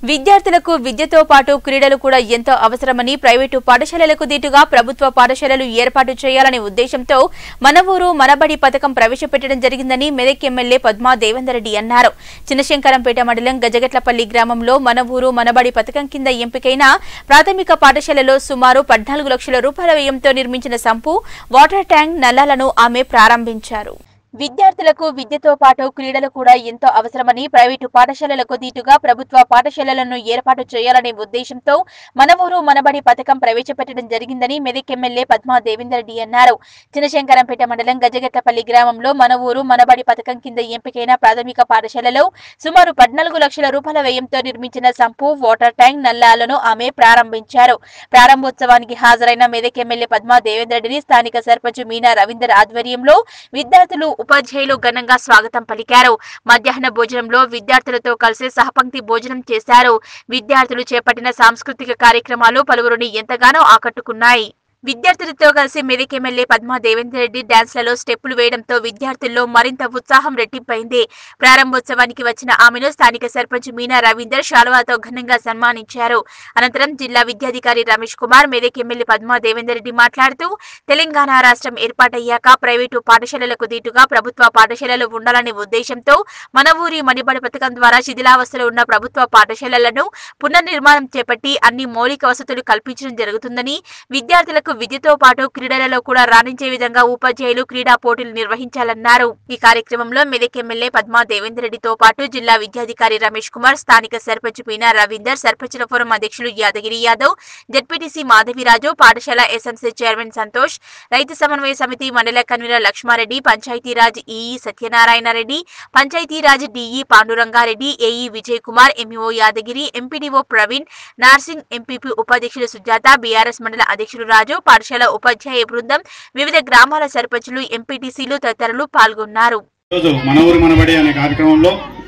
విద్యార్థులకు విద్యతో పాటు క్రీడలు కూడా ఎంతో అవసరమని ప్రైవేటు పాఠశాలలకు దీటుగా ప్రభుత్వ పాఠశాలలు ఏర్పాటు చేయాలనే ఉద్దేశంతో మన ఊరు మనబడి పథకం ప్రవేశపెట్టడం జరిగిందని మెదక్ ఎమ్మెల్యే పద్మా దేవేందర్ రెడ్డి అన్నారు చిన్నశంకరంపేట మండలం గజగట్లపల్లి గ్రామంలో మన ఊరు మనబడి పథకం కింద ఎంపికైన ప్రాథమిక పాఠశాలలో సుమారు పద్నాలుగు లక్షల రూపాయల వ్యయంతో నిర్మించిన సంపు వాటర్ ట్యాంక్ నల్లాలను ఆమె ప్రారంభించారు విద్యార్థులకు విద్యతో పాటు క్రీడలు కూడా ఎంతో అవసరమని ప్రైవేటు పాఠశాలలకు దీటుగా ప్రభుత్వ పాఠశాలలను ఏర్పాటు చేయాలనే ఉద్దేశంతో మన ఊరు మనబడి పథకం ప్రవేశపెట్టడం జరిగిందని మెదక్ ఎమ్మెల్యే పద్మా దేవేందర్ రెడ్డి అన్నారు చిన్నశంకరంపేట మండలం గజగట్టపల్లి గ్రామంలో మన ఊరు మనబడి పథకం కింద ఎంపికైన ప్రాథమిక పాఠశాలలో సుమారు పద్నాలుగు లక్షల రూపాయల వ్యయంతో నిర్మించిన సంపు వాటర్ ట్యాంక్ నల్లాలను ఆమె ప్రారంభించారు ప్రారంభోత్సవానికి హాజరైన మెదక్ ఎమ్మెల్యే పద్మా దేవేందర్ రెడ్డిని స్థానిక సర్పంచ్ మీనా రవీందర్ ఆధ్వర్యంలో విద్యార్థులు ఉపాధ్యాయులు ఘనంగా స్వాగతం పలికారు మధ్యాహ్న భోజనంలో విద్యార్థులతో కలిసి సహపంక్తి భోజనం చేశారు విద్యార్థులు చేపట్టిన సాంస్కృతిక కార్యక్రమాలు పలువురిని ఎంతగానో ఆకట్టుకున్నాయి విద్యార్థులతో కలిసి మెదక్ ఎమ్మెల్యే పద్మా దేవేందర్ రెడ్డి డాన్స్లలో స్టెప్పులు వేయడంతో విద్యార్థుల్లో మరింత ఉత్సాహం రెట్టింపైంది ప్రారంభోత్సవానికి వచ్చిన ఆమెను స్థానిక సర్పంచ్ మీనా రవీందర్ శాలువాతో ఘనంగా సన్మానించారు అనంతరం జిల్లా విద్యాధికారి రమేష్ కుమార్ మెదక్ ఎమ్మెల్యే పద్మా దేవేందర్ రెడ్డి మాట్లాడుతూ తెలంగాణ రాష్ట్రం ఏర్పాటయ్యాక ప్రైవేటు పాఠశాలలకు దీటుగా ప్రభుత్వ పాఠశాలలు ఉండాలనే ఉద్దేశంతో మన ఊరి మణిబడి పథకం ద్వారా శిథిలావస్థలో ఉన్న ప్రభుత్వ పాఠశాలలను పునర్నిర్మాణం చేపట్టి అన్ని మౌలిక వసతులు కల్పించడం జరుగుతుందని విద్యార్థులకు విద్యతో పాటు క్రీడలలో కూడా రాణించే విధంగా ఉపాధ్యాయులు క్రీడా పోటీలు నిర్వహించాలన్నారు ఈ కార్యక్రమంలో మెదక్ ఎమ్మెల్యే పద్మా దేవేందర్ రెడ్డితో పాటు జిల్లా విద్యాధికారి రమేష్ కుమార్ స్థానిక సర్పంచ్ పీనా రవీందర్ సర్పంచుల ఫోరం అధ్యక్షులు యాదగిరి యాదవ్ జడ్పీటీసీ మాధవిరాజు పాఠశాల ఎస్ఎంసీ చైర్మన్ సంతోష్ రైతు సమన్వయ సమితి మండల convener Lakshmareddy Panchayatiraj EE Satyanarayana Reddy Panchayatiraj DE Pandurangareddy AE Vijay Kumar MEO Yadagiri MPDO Praveen Narsing MPP ఉపాధ్యక్షులు సుజాత బీఆర్ఎస్ మండల అధ్యక్షులు రాజు పాఠశాల ఉపాధ్యాయ బృందం వివిధ గ్రామాల సర్పంచులు ఎంపీటీసీలు తదితరులు పాల్గొన్నారు ఈరోజు మన ఊరు మనబడి అనే కార్యక్రమంలో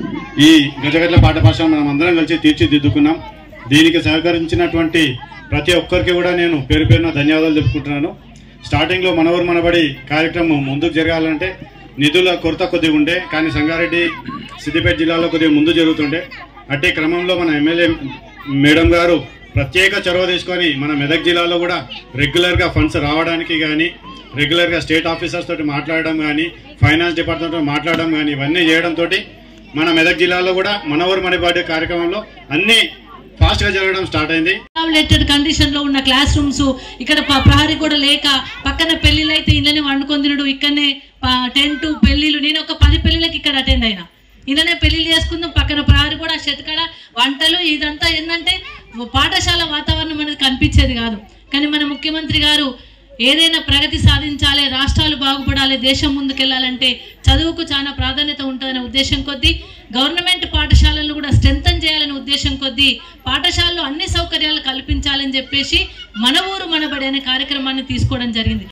ఈ గజగట్ల పాఠశాల మనం అందరం కలిసి తీర్చిదిద్దుకున్నాం దీనికి సహకరించినటువంటి ప్రతి ఒక్కరికి కూడా నేను పేరు పేరున ధన్యవాదాలు చెప్పుకుంటున్నాను స్టార్టింగ్లో మన ఊరు మనబడి కార్యక్రమం ముందుకు జరగాలంటే నిధుల కొరత కొద్దిగా ఉండే కానీ సంగారెడ్డి సిద్దిపేట జిల్లాలో కొద్దిగా ముందు జరుగుతుండే అట్టి క్రమంలో మన ఎమ్మెల్యే మేడం గారు ప్రత్యేక చొరవ తీసుకొని మన మెదక్ జిల్లాలో కూడా రెగ్యులర్గా ఫండ్స్ రావడానికి కానీ రెగ్యులర్గా స్టేట్ ఆఫీసర్స్ తోటి మాట్లాడడం కానీ ఫైనాన్స్ డిపార్ట్మెంట్ మాట్లాడడం కానీ ఇవన్నీ చేయడంతో మన మెదక్ జిల్లాలో కూడా మన ఊరు మనబడి కార్యక్రమంలో అన్ని ఫాస్ట్గా జరగడం స్టార్ట్ అయింది టాబ్లెటెడ్ కండిషన్ లో ఉన్న క్లాస్ రూమ్స్ ఇక్కడ ప- ప్రహరీ కూడా లేక పక్కన పెళ్లిళ్ళు అయితే ఇళ్ళనే వండుకొని తినడు ఇక్కడనే టెంట్ పెళ్లిళ్ళు నేను ఒక పది పెళ్లిళ్ళకి ఇక్కడ అటెండ్ అయినా ఇళ్ళనే పెళ్లిళ్ళు చేసుకుందాం పక్కన ప్రహరీ కూడా చెతకడ వంటలు ఇదంతా ఏంటంటే పాఠశాల వాతావరణం అనేది కనిపించేది కాదు కానీ మన ముఖ్యమంత్రి గారు ఏదైనా ప్రగతి సాధించాలి రాష్ట్రాలు బాగుపడాలి దేశం ముందుకెళ్లాలంటే చదువుకు చాలా ప్రాధాన్యత ఉంటుందనే ఉద్దేశం కొద్దీ గవర్నమెంట్ పాఠశాలలను కూడా స్ట్రెంథన్ చేయాలనే ఉద్దేశం కొద్దీ పాఠశాలలో అన్ని సౌకర్యాలు కల్పించాలని చెప్పేసి మన ఊరు మనబడి అనే కార్యక్రమాన్ని తీసుకోవడం జరిగింది